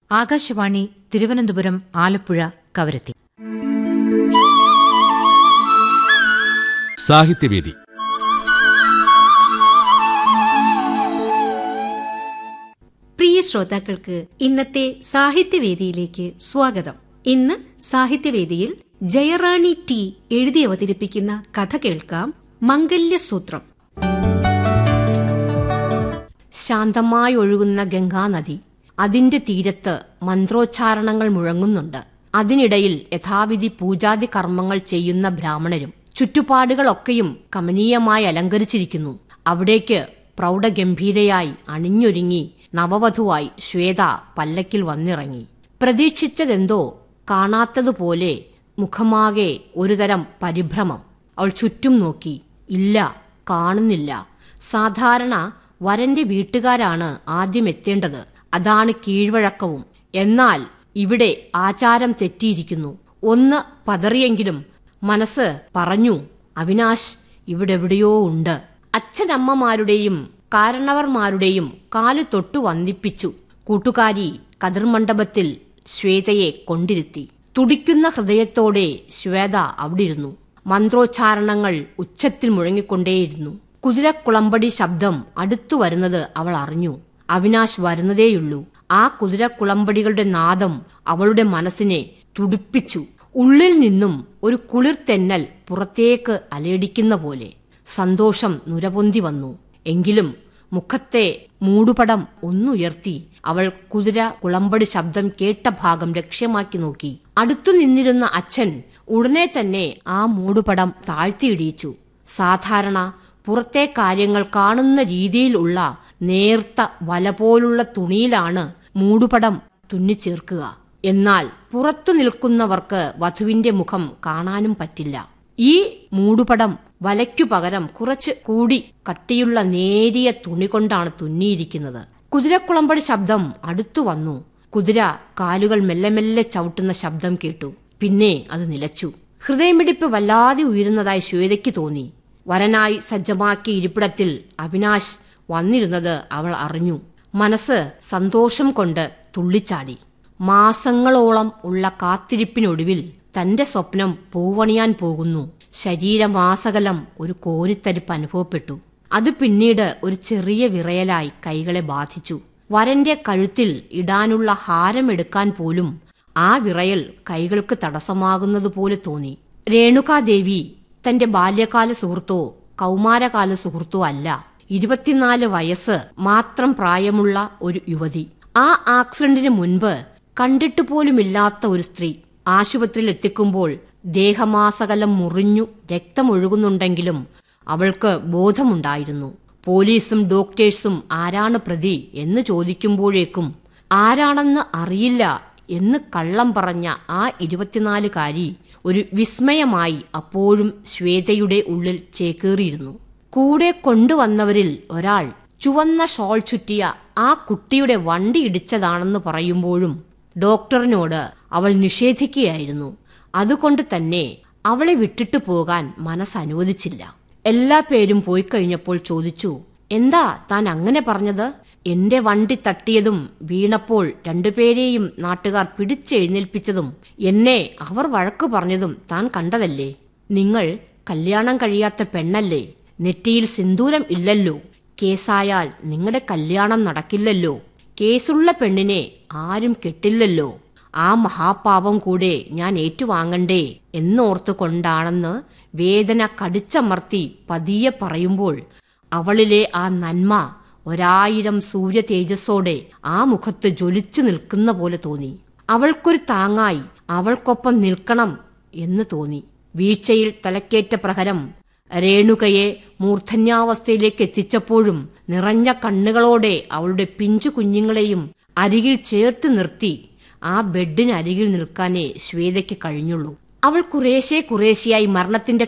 ആകാശവാണി തിരുവനന്തപുരം ആലപ്പുഴ കവരത്തി സാഹിത്യവേദി പ്രിയ ശ്രോതാക്കൾക്ക് ഇന്നത്തെ സാഹിത്യവേദിയിലേക്ക് സ്വാഗതം ഇന്ന് സാഹിത്യവേദിയിൽ ജയറാണി ടി എഴുതി അവതരിപ്പിക്കുന്ന കഥ കേൾക്കാം മംഗല്യസൂത്രം ശാന്തമായി ഒഴുകുന്ന ഗംഗാനദി അതിന്റെ തീരത്ത് മന്ത്രോച്ചാരണങ്ങൾ മുഴങ്ങുന്നുണ്ട് അതിനിടയിൽ യഥാവിധി പൂജാതി കർമ്മങ്ങൾ ചെയ്യുന്ന ബ്രാഹ്മണരും ചുറ്റുപാടുകളൊക്കെയും കമനീയമായി അലങ്കരിച്ചിരിക്കുന്നു അവിടേക്ക് പ്രൗഢഗംഭീരയായി അണിഞ്ഞൊരുങ്ങി നവവധുവായി ശ്വേത പല്ലക്കിൽ വന്നിറങ്ങി പ്രതീക്ഷിച്ചതെന്തോ കാണാത്തതുപോലെ മുഖമാകെ ഒരുതരം പരിഭ്രമം അവൾ ചുറ്റും നോക്കി ഇല്ല കാണുന്നില്ല സാധാരണ വരന്റെ വീട്ടുകാരാണ് ആദ്യം എത്തേണ്ടത് അതാണ് കീഴ്വഴക്കവും എന്നാൽ ഇവിടെ ആചാരം തെറ്റിയിരിക്കുന്നു ഒന്ന് പതറിയെങ്കിലും മനസ്സ് പറഞ്ഞു അവിനാശ് ഇവിടെവിടെയോ ഉണ്ട് അച്ഛനമ്മമാരുടെയും കാരണവർമാരുടെയും കാലു തൊട്ടു വന്ദിപ്പിച്ചു കൂട്ടുകാരി കതിർമണ്ഡപത്തിൽ ശ്വേതയെ കൊണ്ടിരുത്തി തുടിക്കുന്ന ഹൃദയത്തോടെ ശ്വേത അവിടിരുന്നു മന്ത്രോച്ചാരണങ്ങൾ ഉച്ചത്തിൽ മുഴങ്ങിക്കൊണ്ടേയിരുന്നു കുതിരക്കുളമ്പടി ശബ്ദം അടുത്തു വരുന്നത് അവൾ അറിഞ്ഞു അവിനാശ് വരുന്നതേയുള്ളൂ ആ കുതിരക്കുളമ്പടികളുടെ നാദം അവളുടെ മനസ്സിനെ തുടിപ്പിച്ചു ഉള്ളിൽ നിന്നും ഒരു കുളിർ തെന്നൽ പുറത്തേക്ക് അലയടിക്കുന്ന പോലെ സന്തോഷം നുരപൊന്തി വന്നു എങ്കിലും മുഖത്തെ മൂടുപടം ഒന്നുയർത്തി അവൾ കുതിര കുളമ്പടി ശബ്ദം കേട്ട ഭാഗം ലക്ഷ്യമാക്കി നോക്കി അടുത്തു നിന്നിരുന്ന അച്ഛൻ ഉടനെ തന്നെ ആ മൂടുപടം താഴ്ത്തിയിടിയിച്ചു സാധാരണ പുറത്തെ കാര്യങ്ങൾ കാണുന്ന രീതിയിലുള്ള നേർത്ത വല പോലുള്ള തുണിയിലാണ് മൂടുപടം തുന്നിച്ചേർക്കുക എന്നാൽ പുറത്തു നിൽക്കുന്നവർക്ക് വധുവിന്റെ മുഖം കാണാനും പറ്റില്ല ഈ മൂടുപടം വലയ്ക്കു പകരം കുറച്ച് കൂടി കട്ടിയുള്ള നേരിയ തുണി കൊണ്ടാണ് തുന്നിയിരിക്കുന്നത് കുതിരക്കുളമ്പടി ശബ്ദം അടുത്തു വന്നു കുതിര കാലുകൾ മെല്ലെ മെല്ലെ ചവിട്ടുന്ന ശബ്ദം കേട്ടു പിന്നെ അത് നിലച്ചു ഹൃദയമിടിപ്പ് വല്ലാതെ ഉയരുന്നതായി ശ്വേതയ്ക്ക് തോന്നി വരനായി സജ്ജമാക്കിയ ഇരിപ്പിടത്തിൽ അവിനാശ് വന്നിരുന്നത് അവൾ അറിഞ്ഞു മനസ്സ് സന്തോഷം കൊണ്ട് തുള്ളിച്ചാടി മാസങ്ങളോളം ഉള്ള കാത്തിരിപ്പിനൊടുവിൽ തന്റെ സ്വപ്നം പൂവണിയാൻ പോകുന്നു ശരീരമാസകലം ഒരു കോരിത്തരിപ്പ് അനുഭവപ്പെട്ടു അത് പിന്നീട് ഒരു ചെറിയ വിറയലായി കൈകളെ ബാധിച്ചു വരന്റെ കഴുത്തിൽ ഇടാനുള്ള ഹാരമെടുക്കാൻ പോലും ആ വിറയൽ കൈകൾക്ക് തടസ്സമാകുന്നതുപോലെ തോന്നി രേണുകാദേവി തന്റെ ബാല്യകാല സുഹൃത്തോ കൗമാരകാല സുഹൃത്തോ അല്ല ഇരുപത്തിനാല് വയസ്സ് മാത്രം പ്രായമുള്ള ഒരു യുവതി ആ ആക്സിഡന്റിന് മുൻപ് കണ്ടിട്ട് പോലുമില്ലാത്ത ഒരു സ്ത്രീ ആശുപത്രിയിൽ എത്തിക്കുമ്പോൾ ദേഹമാസകലം മുറിഞ്ഞു രക്തമൊഴുകുന്നുണ്ടെങ്കിലും അവൾക്ക് ബോധമുണ്ടായിരുന്നു പോലീസും ഡോക്ടേഴ്സും ആരാണ് പ്രതി എന്ന് ചോദിക്കുമ്പോഴേക്കും ആരാണെന്ന് അറിയില്ല എന്ന് കള്ളം പറഞ്ഞ ആ ഇരുപത്തിനാലുകാരി ഒരു വിസ്മയമായി അപ്പോഴും ശ്വേതയുടെ ഉള്ളിൽ ചേക്കേറിയിരുന്നു കൂടെ കൊണ്ടുവന്നവരിൽ ഒരാൾ ചുവന്ന ഷോൾ ചുറ്റിയ ആ കുട്ടിയുടെ വണ്ടി ഇടിച്ചതാണെന്ന് പറയുമ്പോഴും ഡോക്ടറിനോട് അവൾ നിഷേധിക്കുകയായിരുന്നു അതുകൊണ്ട് തന്നെ അവളെ വിട്ടിട്ടു പോകാൻ മനസ്സനുവദിച്ചില്ല എല്ലാ പേരും പോയി കഴിഞ്ഞപ്പോൾ ചോദിച്ചു എന്താ താൻ അങ്ങനെ പറഞ്ഞത് എന്റെ വണ്ടി തട്ടിയതും വീണപ്പോൾ രണ്ടുപേരെയും നാട്ടുകാർ പിടിച്ചെഴുന്നേൽപ്പിച്ചതും എന്നെ അവർ വഴക്കു പറഞ്ഞതും താൻ കണ്ടതല്ലേ നിങ്ങൾ കല്യാണം കഴിയാത്ത പെണ്ണല്ലേ നെറ്റിയിൽ സിന്ദൂരം ഇല്ലല്ലോ കേസായാൽ നിങ്ങളുടെ കല്യാണം നടക്കില്ലല്ലോ കേസുള്ള പെണ്ണിനെ ആരും കെട്ടില്ലല്ലോ ആ മഹാപാപം കൂടെ ഞാൻ ഏറ്റുവാങ്ങണ്ടേ എന്നോർത്തു കൊണ്ടാണെന്ന് വേദന കടിച്ചമർത്തി പതിയെ പറയുമ്പോൾ അവളിലെ ആ നന്മ ഒരായിരം സൂര്യ തേജസ്സോടെ ആ മുഖത്ത് ജ്വലിച്ചു നിൽക്കുന്ന പോലെ തോന്നി അവൾക്കൊരു താങ്ങായി അവൾക്കൊപ്പം നിൽക്കണം എന്ന് തോന്നി വീഴ്ചയിൽ തലക്കേറ്റ പ്രഹരം രേണുകയെ മൂർധന്യാവസ്ഥയിലേക്ക് എത്തിച്ചപ്പോഴും നിറഞ്ഞ കണ്ണുകളോടെ അവളുടെ പിഞ്ചു കുഞ്ഞുങ്ങളെയും അരികിൽ ചേർത്ത് നിർത്തി ആ ബെഡിനരികിൽ നിൽക്കാനേ ശ്വേതയ്ക്ക് കഴിഞ്ഞുള്ളൂ അവൾ കുറേശ്ശെ കുറേശ്ശെയായി മരണത്തിന്റെ